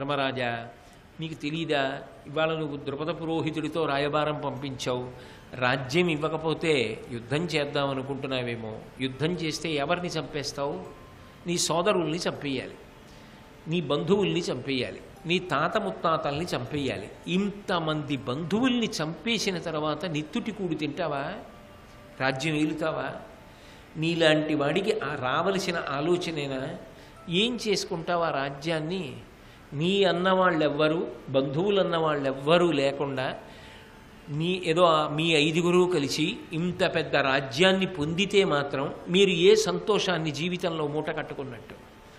ధర్మరాజా నీకు తెలీదా ఇవాళ నువ్వు ద్రుపద పురోహితుడితో రాయబారం పంపించావు రాజ్యం ఇవ్వకపోతే యుద్ధం చేద్దాం అనుకుంటున్నావేమో యుద్ధం చేస్తే ఎవరిని చంపేస్తావు నీ సోదరుల్ని చంపేయాలి నీ బంధువుల్ని చంపేయాలి నీ తాత ముత్తాతల్ని చంపేయాలి ఇంతమంది బంధువుల్ని చంపేసిన తర్వాత నిత్తుటి కూడి తింటావా రాజ్యం ఏలుతావా నీలాంటి వాడికి ఆ రావలసిన ఆలోచనేనా ఏం చేసుకుంటావు ఆ రాజ్యాన్ని నీ అన్నవాళ్ళెవ్వరు బంధువులు అన్నవాళ్ళెవ్వరూ లేకుండా మీ ఏదో ఆ- మీ ఐదుగురు కలిసి ఇంత పెద్ద రాజ్యాన్ని పొందితే మాత్రం మీరు ఏ సంతోషాన్ని జీవితంలో మూట కట్టుకున్నట్టు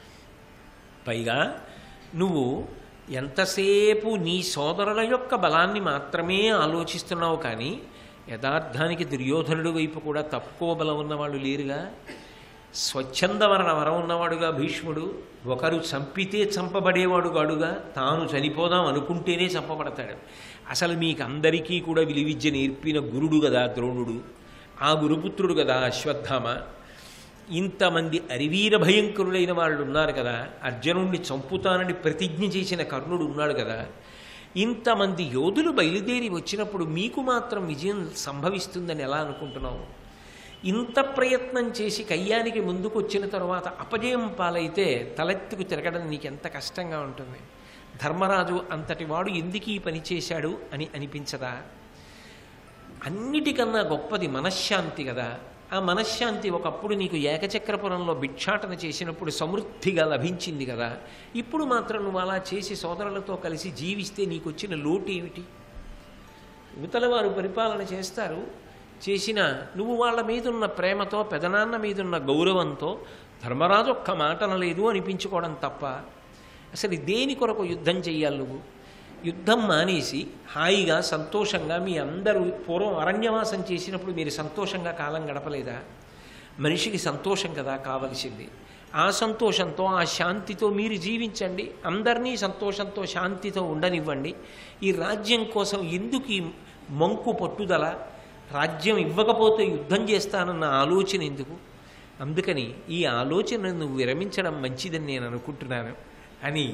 పైగా నువ్వు ఎంతసేపు నీ సోదరుల యొక్క బలాన్ని మాత్రమే ఆలోచిస్తున్నావు కానీ యథార్థానికి దుర్యోధనుడి వైపు కూడా తక్కువ బలం ఉన్నవాళ్ళు లేరుగా స్వచ్ఛంద వరణ వరం ఉన్నవాడుగా భీష్ముడు ఒకరు చంపితే చంపబడేవాడు కాడుగా తాను చనిపోదాం అనుకుంటేనే చంపబడతాడు అసలు మీకు అందరికీ కూడా విలువిద్య నేర్పిన గురుడు కదా ద్రోణుడు ఆ గురుపుత్రుడు కదా అశ్వత్థామ ఇంతమంది అరివీర భయంకరులైన వాళ్ళు ఉన్నారు కదా అర్జునుడిని చంపుతానని ప్రతిజ్ఞ చేసిన కర్ణుడు ఉన్నాడు కదా ఇంతమంది యోధులు బయలుదేరి వచ్చినప్పుడు మీకు మాత్రం విజయం సంభవిస్తుందని ఎలా అనుకుంటున్నావు ఇంత ప్రయత్నం చేసి కయ్యానికి ముందుకు వచ్చిన తర్వాత అపజయం పాలైతే తలెత్తుకు తిరగడం నీకు ఎంత కష్టంగా ఉంటుంది ధర్మరాజు అంతటి వాడు ఎందుకు ఈ పని చేశాడు అని అనిపించదా అన్నిటికన్నా గొప్పది మనశ్శాంతి కదా ఆ మనశ్శాంతి ఒకప్పుడు నీకు ఏకచక్రపురంలో భిక్షాటన చేసినప్పుడు సమృద్ధిగా లభించింది కదా ఇప్పుడు మాత్రం నువ్వు అలా చేసి సోదరులతో కలిసి జీవిస్తే నీకు వచ్చిన లోటు ఏమిటి యువతల వారు పరిపాలన చేస్తారు చేసిన నువ్వు వాళ్ళ మీదున్న ప్రేమతో పెదనాన్న మీదున్న గౌరవంతో ధర్మరాజు ఒక్క మాట అనలేదు అనిపించుకోవడం తప్ప అసలు దేని కొరకు యుద్ధం చెయ్యాలి నువ్వు యుద్ధం మానేసి హాయిగా సంతోషంగా మీ అందరూ పూర్వం అరణ్యవాసం చేసినప్పుడు మీరు సంతోషంగా కాలం గడపలేదా మనిషికి సంతోషం కదా కావలసింది ఆ సంతోషంతో ఆ శాంతితో మీరు జీవించండి అందరినీ సంతోషంతో శాంతితో ఉండనివ్వండి ఈ రాజ్యం కోసం ఎందుకు ఈ మంకు పట్టుదల రాజ్యం ఇవ్వకపోతే యుద్ధం చేస్తానన్న ఆలోచన ఎందుకు అందుకని ఈ ఆలోచన నువ్వు విరమించడం మంచిదని నేను అనుకుంటున్నాను అని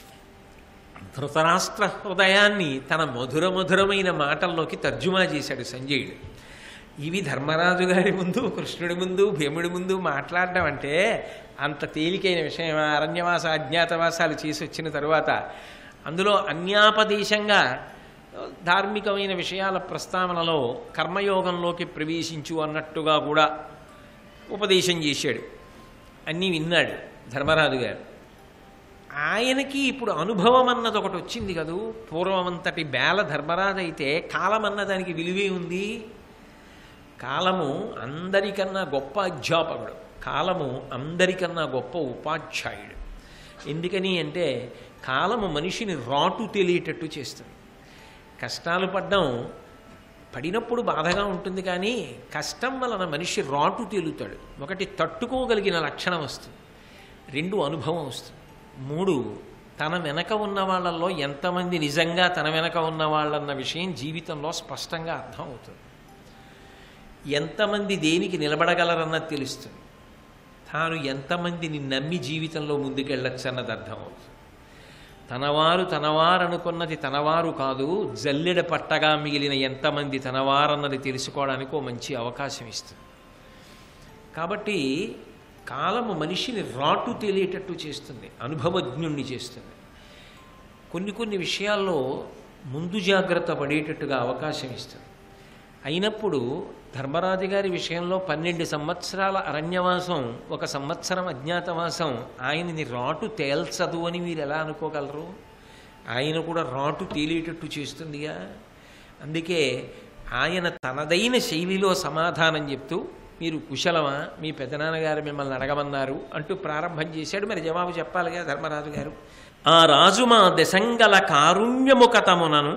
ధృతరాష్ట్ర హృదయాన్ని తన మధుర మధురమైన మాటల్లోకి తర్జుమా చేశాడు సంజయుడు ఇవి ధర్మరాజు గారి ముందు కృష్ణుడి ముందు భీముడి ముందు మాట్లాడడం అంటే అంత తేలికైన విషయం అరణ్యవాస అజ్ఞాతవాసాలు చేసి వచ్చిన తరువాత అందులో అన్యాపదేశంగా ధార్మికమైన విషయాల ప్రస్తావనలో కర్మయోగంలోకి ప్రవేశించు అన్నట్టుగా కూడా ఉపదేశం చేశాడు అన్నీ విన్నాడు ధర్మరాజు గారు ఆయనకి ఇప్పుడు అనుభవం అన్నది ఒకటి వచ్చింది కదూ పూర్వమంతటి బేల ధర్మరాజు అయితే కాలం అన్న దానికి విలువే ఉంది కాలము అందరికన్నా గొప్ప అధ్యాపకుడు కాలము అందరికన్నా గొప్ప ఉపాధ్యాయుడు ఎందుకని అంటే కాలము మనిషిని రాటు తెలియటట్టు చేస్తుంది కష్టాలు పడ్డం పడినప్పుడు బాధగా ఉంటుంది కానీ కష్టం వలన మనిషి రాటు తేలుతాడు ఒకటి తట్టుకోగలిగిన లక్షణం వస్తుంది రెండు అనుభవం వస్తుంది మూడు తన వెనక ఉన్న వాళ్ళల్లో ఎంతమంది నిజంగా తన వెనక ఉన్న వాళ్ళన్న విషయం జీవితంలో స్పష్టంగా అర్థం అవుతుంది ఎంతమంది దేనికి నిలబడగలరన్నది తెలుస్తుంది తాను ఎంతమందిని నమ్మి జీవితంలో ముందుకెళ్ళచ్చు అన్నది అర్థమవుతుంది తనవారు తనవారు అనుకున్నది తనవారు కాదు జల్లెడ పట్టగా మిగిలిన ఎంతమంది తనవారన్నది తెలుసుకోవడానికి ఓ మంచి అవకాశం ఇస్తుంది కాబట్టి కాలము మనిషిని రాటు తెలియటట్టు చేస్తుంది అనుభవజ్ఞుణ్ణి చేస్తుంది కొన్ని కొన్ని విషయాల్లో ముందు జాగ్రత్త పడేటట్టుగా అవకాశం ఇస్తుంది అయినప్పుడు ధర్మరాజు గారి విషయంలో పన్నెండు సంవత్సరాల అరణ్యవాసం ఒక సంవత్సరం అజ్ఞాతవాసం ఆయనని రాటు తేల్చదు అని మీరు ఎలా అనుకోగలరు ఆయన కూడా రాటు తేలేటట్టు చేస్తుందిగా అందుకే ఆయన తనదైన శైలిలో సమాధానం చెప్తూ మీరు కుశలమా మీ పెదనాన్నగారు మిమ్మల్ని అడగమన్నారు అంటూ ప్రారంభం చేశాడు మరి జవాబు చెప్పాలిగా ధర్మరాజు గారు ఆ రాజు మా దశంగల కారుణ్యము కథమునను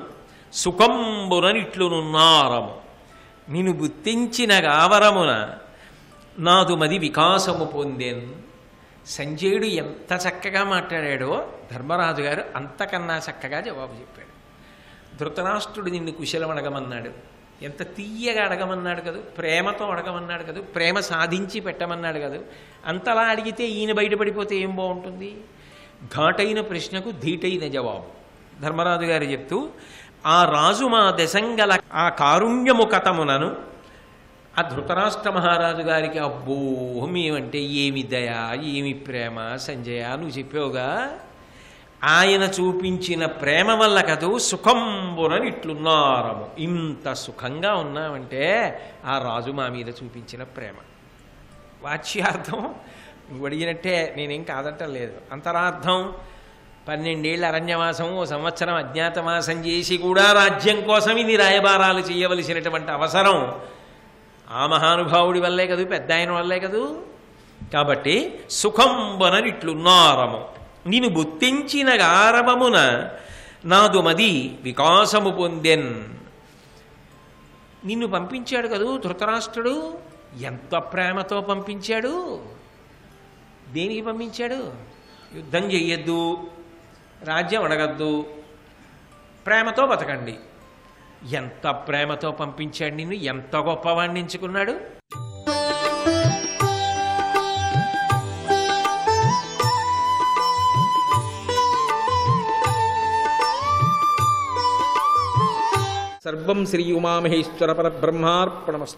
సుఖంబుననిట్లునున్నారము నిన్ను గుర్తించిన గావరమున నాదు మది వికాసము పొందేన్ సంజయుడు ఎంత చక్కగా మాట్లాడాడో ధర్మరాజు గారు అంతకన్నా చక్కగా జవాబు చెప్పాడు ధృతరాష్ట్రుడు నిన్ను కుశలం అడగమన్నాడు ఎంత తీయగా అడగమన్నాడు కదూ ప్రేమతో అడగమన్నాడు కదూ ప్రేమ సాధించి పెట్టమన్నాడు కదూ అంతలా అడిగితే ఈయన బయటపడిపోతే ఏం బాగుంటుంది ఘాటైన ప్రశ్నకు ధీటైన జవాబు ధర్మరాజు గారు చెప్తూ ఆ రాజు మా దశంగల ఆ కారుణ్యము కథమునను ఆ ధృతరాష్ట్ర మహారాజు గారికి అబ్బో మేమంటే ఏమి దయ ఏమి ప్రేమ సంజయ నువ్వు చెప్పావుగా ఆయన చూపించిన ప్రేమ వల్ల కదూ సుఖంబునని ఇట్లున్నారము ఇంత సుఖంగా ఉన్నామంటే ఆ రాజు మా మీద చూపించిన ప్రేమ వాచ్యార్థం నువ్వు అడిగినట్టే నేనేం కాదంటం లేదు అంతరార్థం పన్నెండేళ్ళ అరణ్యవాసం ఓ సంవత్సరం అజ్ఞాతవాసం చేసి కూడా రాజ్యం కోసం ఇన్ని రాయబారాలు చేయవలసినటువంటి అవసరం ఆ మహానుభావుడి వల్లే కదూ పెద్ద ఆయన వల్లే కదూ కాబట్టి సుఖంబననిట్లున్నారము నేను బుత్తించిన గారవమున నాదు మది వికాసము పొందెన్ నిన్ను పంపించాడు కదూ ధృతరాష్ట్రుడు ఎంత ప్రేమతో పంపించాడు దేనికి పంపించాడు యుద్ధం చెయ్యొద్దు రాజ్యం అడగద్దు ప్రేమతో బతకండి ఎంత ప్రేమతో పంపించాడు నిన్ను ఎంత గొప్పవాణ్ణి ఎంచుకున్నాడు సర్వం శ్రీ ఉమామహేశ్వర పరబ్రహ్మార్పణమస్తు